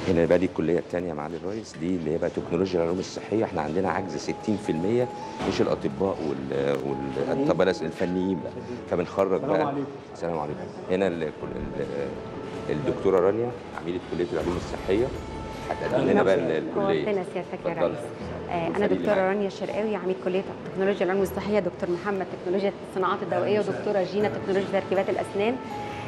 هنا بقى دي الكليه الثانيه معالي الرئيس دي اللي هي بقى تكنولوجيا العلوم الصحيه احنا عندنا عجز 60% مش الاطباء وال والاطباء بس الفنيين بقى فبنخرج السلام بقى عليكم. السلام عليكم هنا ال- ال- الدكتوره رانيا عميده كليه العلوم الصحيه هتقدم لنا بقى ال- الكليه نورتنا سيادتك يا اتفضل. ريس آه، انا خليني دكتوره معاك. رانيا الشرقاوي عميد كليه تكنولوجيا العلوم الصحيه دكتور محمد تكنولوجيا الصناعات الدوائيه ودكتوره جينا تكنولوجيا تركيبات الاسنان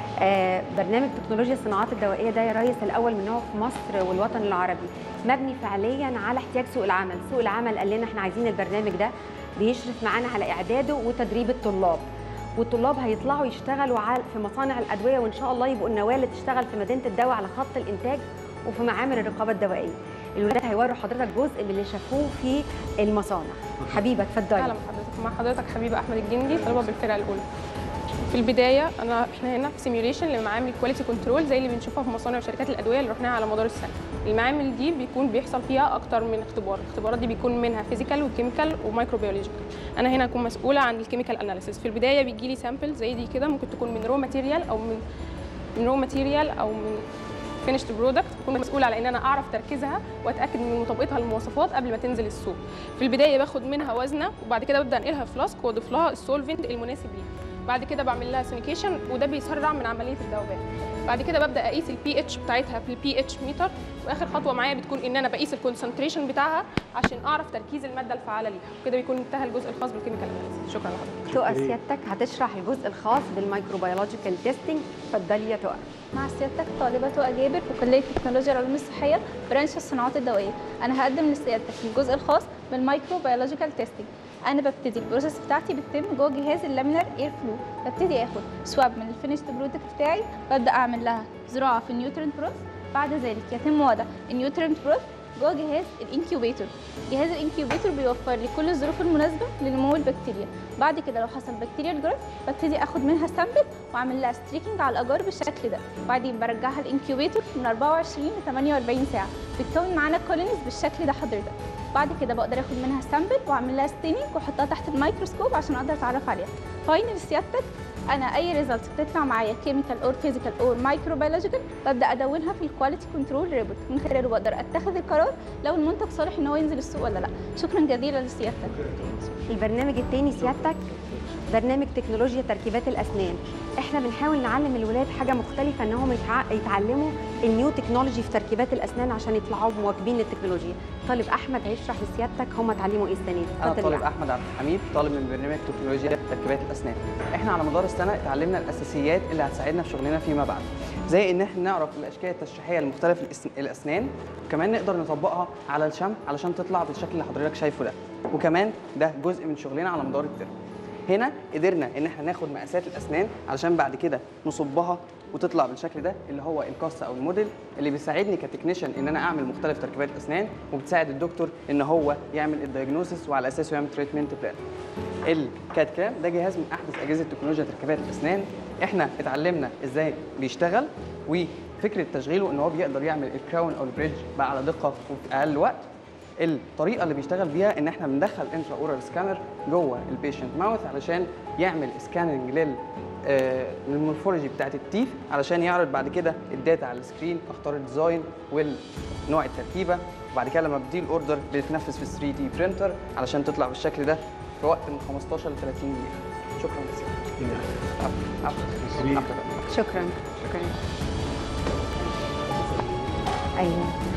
آه، برنامج تكنولوجيا الصناعات الدوائيه ده يا ريس الاول من نوعه في مصر والوطن العربي مبني فعليا على احتياج سوق العمل سوق العمل قال لنا احنا عايزين البرنامج ده بيشرف معانا على اعداده وتدريب الطلاب والطلاب هيطلعوا يشتغلوا على- في مصانع الادويه وان شاء الله يبقوا النواه اللي تشتغل في مدينه الدواء على خط الانتاج وفي معامل الرقابه الدوائيه الولاد هيوروا حضرتك جزء من اللي شافوه في المصانع حبيبه اتفضلي اهلا بحضرتك مع حضرتك حبيبه احمد الجندي طالبه بالفرقه الاولى في البدايه انا احنا هنا في سيميوليشن لمعامل كواليتي كنترول زي اللي بنشوفها في مصانع وشركات الادويه اللي رحناها على مدار السنه المعامل دي بيكون بيحصل فيها اكتر من اختبار الاختبارات دي بيكون منها فيزيكال وكيميكال ومايكروبيولوجيكال انا هنا هكون مسؤوله عن الكيميكال اناليسيس في البدايه بيجي لي سامبل زي دي كده ممكن تكون من رو ماتيريال او من من رو ماتيريال او من فينيشد برودكت بكون مسؤوله على ان انا اعرف تركيزها واتاكد من مطابقتها للمواصفات قبل ما تنزل السوق في البدايه باخد منها وزنه وبعد كده ببدا انقلها في فلاسك واضيف لها السولفنت المناسب ليها بعد كده بعمل لها سونيكيشن وده بيسرع من عمليه الذوبان بعد كده ببدا اقيس البي اتش بتاعتها في البي اتش ميتر واخر خطوه معايا بتكون ان انا بقيس الكونسنتريشن بتاعها عشان اعرف تركيز الماده الفعاله ليها وكده بيكون انتهى الجزء الخاص بالكيميكال اناليسيس شكرا لحضرتك تقى سيادتك هتشرح الجزء الخاص بالميكروبيولوجيكال تيستنج اتفضلي يا تقى مع سيادتك طالبة تقى جابر في كلية تكنولوجيا العلوم الصحية برانش الصناعات الدوائية أنا هقدم لسيادتك الجزء الخاص بالمايكرو بيولوجيكال تيستنج أنا ببتدي البروسيس بتاعتي بتتم جوه جهاز اللامينر اير فلو ببتدي آخد سواب من الفينيشد برودكت بتاعي ببدأ أعمل لها زراعة في النيوترنت بروث بعد ذلك يتم وضع النيوترنت بروث جوه جهاز الانكيوبيتور جهاز الانكيوبيتور بيوفر لي كل الظروف المناسبه لنمو البكتيريا بعد كده لو حصل بكتيريا جروث ببتدي اخد منها سامبل واعمل لها ستريكنج على الاجار بالشكل ده بعدين برجعها الانكيوبيتور من 24 ل 48 ساعه بتكون معانا كولونيز بالشكل ده حضرتك بعد كده بقدر اخد منها سامبل واعمل لها ستيننج واحطها تحت الميكروسكوب عشان اقدر اتعرف عليها فاينل سيادتك انا اي ريزلت بتطلع معايا كيميكال اور فيزيكال اور مايكروبيولوجيكال ببدا ادونها في الكواليتي كنترول ريبورت من خلاله بقدر اتخذ القرار لو المنتج صالح ان هو ينزل السوق ولا لا شكرا جزيلا لسيادتك البرنامج الثاني سيادتك برنامج تكنولوجيا تركيبات الاسنان احنا بنحاول نعلم الولاد حاجه مختلفه انهم يتع- يتعلموا النيو تكنولوجي في تركيبات الاسنان عشان يطلعوا مواكبين للتكنولوجيا طالب احمد هيشرح لسيادتك هم اتعلموا ايه السنه دي انا اتفضل يا طالب أحمد. احمد عبد الحميد طالب من برنامج تكنولوجيا تركيبات الاسنان احنا على مدار السنه اتعلمنا الاساسيات اللي هتساعدنا في شغلنا فيما بعد زي ان احنا نعرف الاشكال التشريحيه لمختلف الأس- الاسنان وكمان نقدر نطبقها على الشمع علشان تطلع بالشكل اللي حضرتك شايفه ده وكمان ده جزء من شغلنا على مدار الترم هنا قدرنا ان احنا ناخد مقاسات الاسنان علشان بعد كده نصبها وتطلع بالشكل ده اللي هو القص او الموديل اللي بيساعدني كتكنيشن ان انا اعمل مختلف تركيبات اسنان وبتساعد الدكتور ان هو يعمل الدايجنوسيس وعلى اساسه يعمل تريتمنت بلان الكات كام ده جهاز من احدث اجهزه تكنولوجيا تركيبات الاسنان احنا اتعلمنا ازاي بيشتغل وفكره تشغيله ان هو بيقدر يعمل الكراون او البريدج بقى على دقه وفي اقل وقت الطريقه اللي بيشتغل بيها ان احنا بندخل انترا اورال سكانر جوه البيشنت ماوث علشان يعمل سكاننج لل آه، للمورفولوجي بتاعت التيث علشان يعرض بعد كده الداتا على السكرين اختار الديزاين ونوع التركيبه وبعد كده لما بدي الاوردر بتتنفذ في 3 دي برينتر علشان تطلع بالشكل ده في وقت من 15 ل 30 دقيقه شكرا جزيلا عفوا عفوا عفوا شكرا شكرا ايوه